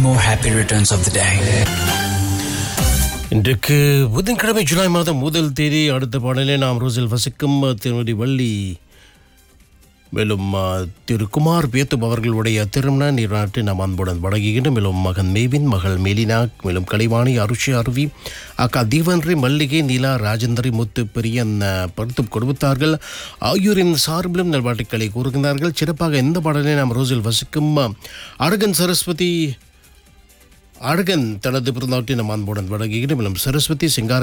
more happy returns of the day. இன்றைக்கு புதன்கிழமை ஜூலை மாதம் முதல் தேதி அடுத்த பாடலே நாம் ரோசில் வசிக்கும் திருமதி வள்ளி மேலும் ஆ, திரு குமார் பேத்துப் அவர்களுடைய திருமண நீராட்டு நாம் அன்புடன் வழங்குகின்றோம் மேலும் மகன் மேவின் மகள் மெலினா மேலும் கலைவாணி அருஷி அருவி அக்கா தீவன்றி மல்லிகை நீலா ராஜேந்திரி முத்து பெரியன் ஆ, படுத்தும் கொடுத்தார்கள் ஆகியோரின் சார்பிலும் நல்வாழ்த்துக்களை கூறுகின்றார்கள் சிறப்பாக இந்த பாடலை நாம் ரோசில் வசிக்கும் ஆ, அழகன் சரஸ்வதி அழகன் தனது பிறந்தாட்டி நம் அன்புடன் வழங்குகிறோம் மேலும் சரஸ்வதி சிங்கார